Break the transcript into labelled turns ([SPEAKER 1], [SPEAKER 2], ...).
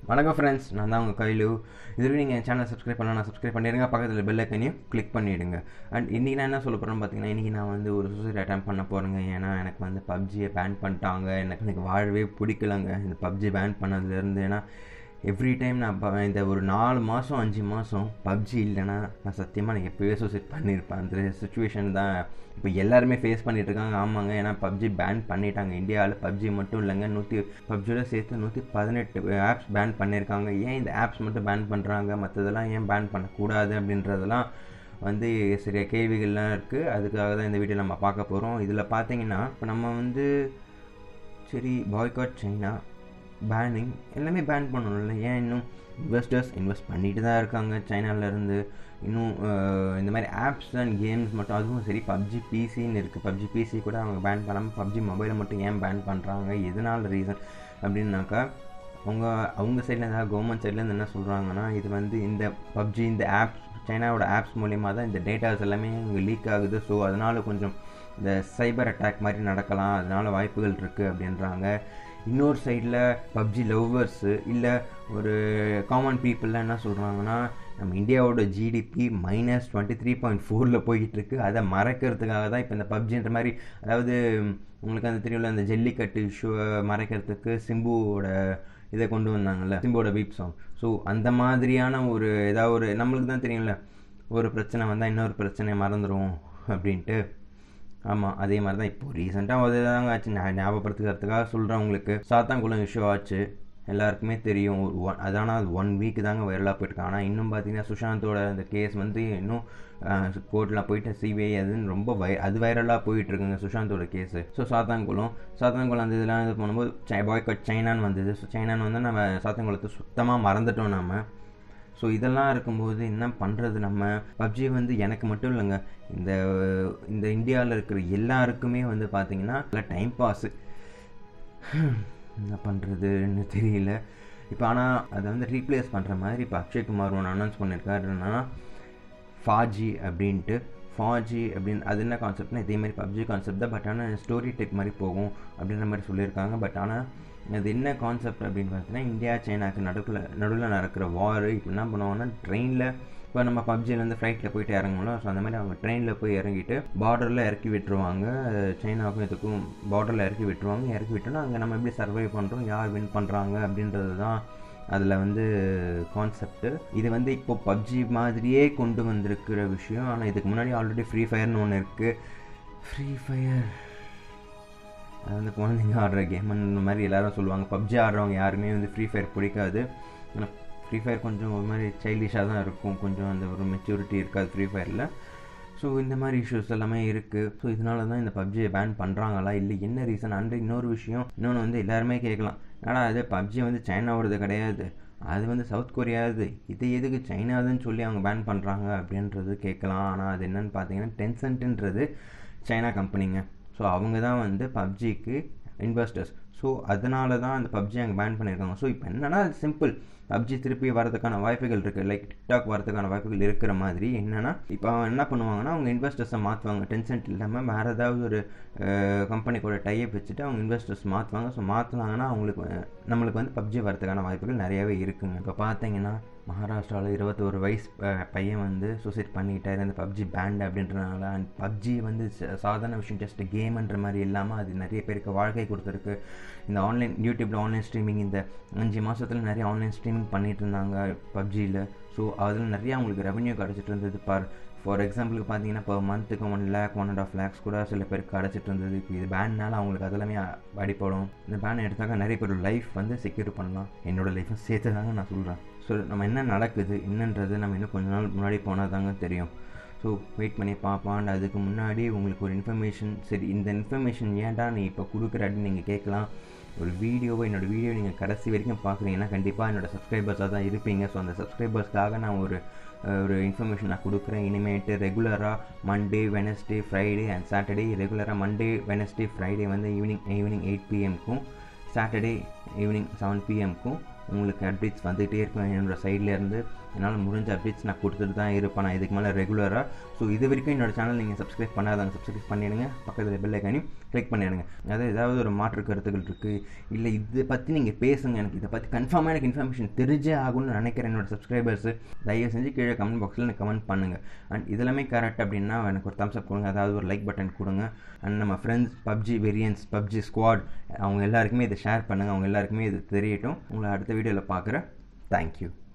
[SPEAKER 1] வணக்கம் ஃப்ரெண்ட்ஸ் நான் தான் உங்கள் கைலு இதுவே நீங்கள் என் சேனல் சப்ஸ்கிரைப் பண்ணலாம் சப்ஸ்கிரைப் பண்ணிடுங்க பக்கத்தில் பெல் ஐக்கனையும் கிளிக் பண்ணிவிடுங்க அண்ட் இன்றைக்கி நான் என்ன சொல்ல போகிறேன்னு பார்த்தீங்கன்னா இன்றைக்கி நான் வந்து ஒரு சூசைட் அட்டம் பண்ண போகிறேங்க ஏன்னா எனக்கு வந்து பப்ஜியை பேன் பண்ணிட்டாங்க எனக்கு எனக்கு வாழவே பிடிக்கலங்க இந்த பப்ஜி பேன் பண்ணதுலேருந்து ஏன்னா எவ்ரி டைம் நான் ப- இந்த ஒரு நாலு மாதம் அஞ்சு மாதம் பப்ஜி இல்லைன்னா நான் சத்தியமாக நான் எப்போவே சூசைட் பண்ணியிருப்பேன் அந்த சுச்சுவேஷன் தான் இப்போ எல்லாருமே ஃபேஸ் பண்ணிட்டு இருக்காங்க ஆமாங்க ஏன்னா பப்ஜி பேன் பண்ணிட்டாங்க இந்தியாவில் பப்ஜி மட்டும் இல்லைங்க நூற்றி பப்ஜியோட சேர்த்து நூற்றி பதினெட்டு ஆப்ஸ் பேன் பண்ணியிருக்காங்க ஏன் இந்த ஆப்ஸ் மட்டும் பேன் பண்ணுறாங்க மற்றதெல்லாம் ஏன் பேன் பண்ணக்கூடாது அப்படின்றதெல்லாம் வந்து சில கேள்விகள்லாம் இருக்குது அதுக்காக தான் இந்த வீடியோ நம்ம பார்க்க போகிறோம் இதில் பார்த்தீங்கன்னா இப்போ நம்ம வந்து சரி பாய்காட் சைனா பேனிங் எல்லாமே பேன் பண்ணணும்ல ஏன் இன்னும் இன்வெஸ்டர்ஸ் இன்வெஸ்ட் பண்ணிட்டு தான் இருக்காங்க சைனாலேருந்து இன்னும் அஹ், இந்த மாதிரி ஆப்ஸ் அண்ட் கேம்ஸ் மட்டும் அதுவும் சரி பப்ஜி பிசின்னு இருக்குது பப்ஜி பிசி கூட அவங்க பேன் பண்ணாமல் பப்ஜி மொபைலை மட்டும் ஏன் பேன் பண்ணுறாங்க எதனால் ரீசன் அப்படின்னாக்கா அவங்க அவங்க சைடில் ஏதாவது கவர்மெண்ட் சைட்லேருந்து என்ன சொல்கிறாங்கன்னா இது வந்து இந்த பப்ஜி இந்த ஆப்ஸ் சைனாவோட ஆப்ஸ் மூலிமா தான் இந்த டேட்டாஸ் எல்லாமே இங்கே லீக் ஆகுது ஸோ அதனால் கொஞ்சம் இந்த சைபர் அட்டாக் மாதிரி நடக்கலாம் அதனால் வாய்ப்புகள் இருக்குது அப்படின்றாங்க இன்னொரு சைடில் பப்ஜி லவ்வர்ஸு இல்லை ஒரு காமன் பீப்புளெலாம் என்ன சொல்கிறாங்கன்னா நம்ம இந்தியாவோட GDP minus twenty three point ஃபோரில் போய்கிட்டு அதை மறைக்கிறதுக்காக தான் இப்போ இந்த பப்ஜின்ற மாதிரி அதாவது உங்களுக்கு அந்த தெரியும்ல அந்த ஜல்லிக்கட்டு இஷ்யூவை மறைக்கிறதுக்கு சிம்புவோட இதை கொண்டு வந்தாங்கல்ல சிம்போட பீப் சாங் ஸோ அந்த மாதிரியான ஒரு ஏதாவது ஒரு நம்மளுக்கு தான் தெரியும்ல ஒரு பிரச்சனை வந்தால் இன்னொரு பிரச்சனையை மறந்துடும் அப்படின்ட்டு ஆமாம் அதே மாதிரி தான் இப்போ ரீசெண்டாக அது தாங்க ஆச்சு நான் ஞாபகப்படுத்துக்கிறதுக்காக சொல்கிறேன் உங்களுக்கு சாத்தாங்குளம் இஷ்யூ ஆச்சு எல்லாருக்குமே தெரியும் ஒரு ஒன் அதான அது ஒன் வீக் தாங்க வைரலாக போயிருக்கு ஆனால் இன்னும் பார்த்தீங்கன்னா சுஷாந்தோட அந்த கேஸ் வந்து இன்னும் கோர்ட்டில் போயிட்டு சிபிஐ அதுன்னு ரொம்ப வை அது வைரலாக போயிட்டு இருக்குங்க சுஷாந்தோட கேஸு ஸோ சாத்தான்குளம் சாத்தான்குளம் அந்த இதெல்லாம் இது பண்ணும்போது சை பாய்காட் சைனான்னு வந்தது ஸோ சைனான்னு வந்து நம்ம சாத்தான்குளத்தை சுத்தமாக மறந்துட்டோம் நம்ம ஸோ இதெல்லாம் இருக்கும்போது என்ன பண்ணுறது நம்ம பப்ஜி வந்து எனக்கு மட்டும் இல்லைங்க இந்த இந்த இந்தியாவில் இருக்கிற எல்லாருக்குமே வந்து பார்த்தீங்கன்னா நல்லா டைம் பாஸு என்ன பண்ணுறதுன்னு தெரியல இப்போ ஆனால் அதை வந்து ரீப்ளேஸ் பண்ணுற மாதிரி இப்போ அக்ஷய்குமார் ஒன்று அனௌன்ஸ் பண்ணியிருக்காரு என்னன்னா ஃபாஜி அப்படின்ட்டு ஃபாஜி அப்படின்னு அது என்ன கான்செப்ட்னா இதே மாதிரி பப்ஜி கான்செப்ட் தான் பட் ஆனால் ஸ்டோரி டெக் மாதிரி போகும் அப்படின்ற மாதிரி சொல்லியிருக்காங்க பட் ஆனால் அது என்ன கான்செப்ட் அப்படின்னு பார்த்தீங்கன்னா இந்தியா சைனாக்கு நடுவில் நடுவில் நடக்கிற வார் இப்போ என்ன பண்ணுவாங்கன்னா ட்ரெயினில் இப்போ நம்ம பப்ஜிலேருந்து ஃப்ளைட்டில் போயிட்டு இறங்குவோம்ல ஸோ அந்த மாதிரி அவங்க ட்ரெயினில் போய் இறங்கிட்டு பார்டரில் இறக்கி விட்டுருவாங்க சைனாவுக்கும் இதுக்கும் பார்டரில் இறக்கி விட்டுருவாங்க இறக்கி விட்டோன்னா அங்கே நம்ம எப்படி சர்வை பண்ணுறோம் யார் வின் பண்ணுறாங்க அப்படின்றது தான் அதில் வந்து கான்செப்ட்டு இது வந்து இப்போ பப்ஜி மாதிரியே கொண்டு வந்திருக்கிற விஷயம் ஆனால் இதுக்கு முன்னாடி ஆல்ரெடி ஃப்ரீ ஃபயர்னு ஒன்று இருக்குது ஃப்ரீ ஃபயர் அது வந்து குழந்தைங்க ஆடுற கேம் அந்த மாதிரி எல்லாரும் சொல்லுவாங்க பப்ஜி ஆடுறவங்க யாருமே வந்து ஃப்ரீ ஃபயர் பிடிக்காது ஆனால் ஃப்ரீ ஃபயர் கொஞ்சம் ஒரு மாதிரி சைல்டிஷாக தான் இருக்கும் கொஞ்சம் அந்த ஒரு மெச்சூரிட்டி இருக்காது ஃப்ரீ ஃபயரில் ஸோ இந்த மாதிரி இஷ்யூஸ் எல்லாமே இருக்குது ஸோ இதனால தான் இந்த பப்ஜியை பேன் பண்ணுறாங்களா இல்லை என்ன ரீசன் அண்ட் இன்னொரு விஷயம் இன்னொன்று வந்து எல்லாருமே கேட்கலாம் ஏன்னா அது பப்ஜி வந்து சைனாவோடது கிடையாது அது வந்து சவுத் கொரியாவது இது எதுக்கு சைனாதுன்னு சொல்லி அவங்க பேன் பண்ணுறாங்க அப்படின்றது கேட்கலாம் ஆனால் அது என்னன்னு பார்த்தீங்கன்னா டென்சென்ட்ன்றது சைனா கம்பெனிங்க ஸோ அவங்க தான் வந்து பப்ஜிக்கு இன்வெஸ்டர்ஸ் ஸோ அதனால தான் அந்த பப்ஜி அங்கே பேன் பண்ணியிருக்காங்க ஸோ இப்போ என்னன்னா சிம்பிள் பப்ஜி திருப்பி வரதுக்கான வாய்ப்புகள் இருக்குது லைக் டிக்டாக் வரதுக்கான வாய்ப்புகள் இருக்கிற மாதிரி என்னென்னா இப்போ அவங்க என்ன பண்ணுவாங்கன்னா அவங்க இன்வெஸ்டர்ஸை மாற்றுவாங்க டென்சென்ட் இல்லாமல் வேறு ஏதாவது ஒரு கம்பெனி கூட டைப் வச்சுட்டு அவங்க இன்வெஸ்டர்ஸ் மாற்றுவாங்க ஸோ மாற்றினாங்கன்னா அவங்களுக்கு வந்து- நம்மளுக்கு வந்து பப்ஜி வரதுக்கான வாய்ப்புகள் நிறையவே இருக்குங்க இப்போ பார்த்தீங்கன்னா மகாராஷ்டிராவில் இருபத்தோரு வயசு அஹ், பையன் வந்து சூசைட் பண்ணிக்கிட்டாரு இந்த பப்ஜி பேண்ட் அப்படின்றனால அண்ட் பப்ஜி வந்து ச- சாதாரண விஷயம் ஜஸ்ட் கேம்ன்ற மாதிரி இல்லாமல் அது நிறைய பேருக்கு வாழ்க்கை கொடுத்துருக்கு இந்த ஆன்லைன் யூடியூப்பில் ஆன்லைன் ஸ்ட்ரீமிங் இந்த அஞ்சு மாதத்தில் நிறைய ஆன்லைன் ஸ்ட்ரீமிங் பண்ணிட்டு இருந்தாங்க பப்ஜியில் ஸோ அதில் நிறைய அவங்களுக்கு ரெவன்யூ கிடச்சிட்டு இருந்தது பார் ஃபார் எக்ஸாம்பிளுக்கு பார்த்தீங்கன்னா இப்போ மந்த்துக்கு one lakh one and half lakhs கூட சில பேருக்கு கிடச்சிட்டு இருந்தது இப்போ இது பேன்னால அவங்களுக்கு அதெல்லாமே அடிப்படும் இந்த பேன் எடுத்தாக்க நிறைய பேர் லைஃப் வந்து செக்யூர் பண்ணலாம் என்னோட லைஃப்பும் சேர்த்து தாங்க நான் சொல்கிறேன் ஸோ நம்ம என்ன நடக்குது என்னன்றது நம்ம இன்னும் கொஞ்ச நாள் முன்னாடி போனால் தாங்க தெரியும் ஸோ வெயிட் பண்ணி பார்ப்பான் அதுக்கு முன்னாடி உங்களுக்கு ஒரு இன்ஃபர்மேஷன் சரி இந்த இன்ஃபர்மேஷன் ஏன்டா நீ இப்போ கொடுக்குற அப்படின்னு நீங்கள் கேட்கலாம் ஒரு வீடியோவை என்னோட வீடியோ நீங்கள் கடைசி வரைக்கும் பார்க்குறீங்கன்னா கண்டிப்பாக என்னோட சப்ஸ்கிரைபர்ஸாக தான் இருப்பீங்க ஸோ அந்த சப்ஸ்கிரைபர்ஸ்க்காக நான் ஒரு அஹ், ஒரு இன்ஃபர்மேஷன் நான் கொடுக்குறேன் இனிமேட்டு ரெகுலராக Monday Wednesday Friday and Saturday ரெகுலராக மண்டே வெனஸ்டே ஃப்ரைடே வந்து ஈவினிங் ஈவினிங் எயிட் பிஎம்க்கும் சாட்டர்டே ஈவினிங் செவன் பிஎம்க்கும் உங்களுக்கு அப்டேட்ஸ் வந்துகிட்டே இருக்கும் என்னோட சைடில் இருந்து என்னால் முடிஞ்ச அப்டேட்ஸ் நான் கொடுத்துட்டு தான் இருப்பேன் நான் இதுக்கு மேலே ரெகுலராக ஸோ இது வரைக்கும் என்னோட சேனல் நீங்கள் சப்ஸ்கிரைப் பண்ணாதாங்க சப்ஸ்கிரைப் பண்ணிடுங்க பக்கத்தில் பெல் ஐக்கானையும் கிளிக் பண்ணிடுங்க அதாவது ஏதாவது ஒரு மாற்று கருத்துக்கள் இருக்குது இல்லை இதை பற்றி நீங்கள் பேசுங்க எனக்கு இதை பற்றி கன்ஃபார்மாக எனக்கு இன்ஃபர்மேஷன் தெரிஞ்சே ஆகும்னு நினைக்கிறேன் என்னோட சப்ஸ்கிரைபர்ஸு தயவு செஞ்சு கீழே கமெண்ட் பாக்ஸில் எனக்கு கமெண்ட் பண்ணுங்கள் அண்ட் இதெல்லாமே கரெக்ட் அப்படின்னா எனக்கு ஒரு தம்ஸ் அப் கொடுங்க அதாவது ஒரு லைக் பட்டன் கொடுங்க அண்ட் நம்ம ஃப்ரெண்ட்ஸ் பப்ஜி வெரியன்ஸ் பப்ஜி ஸ்குவாட் அவங்க எல்லாருக்குமே இதை ஷேர் பண்ணுங்கள் அவங்க எல்லாருக்குமே இது தெரியட்டும் உங்களை அடுத்த வீடியோவில் பார்க்குறேன் தேங்க்யூ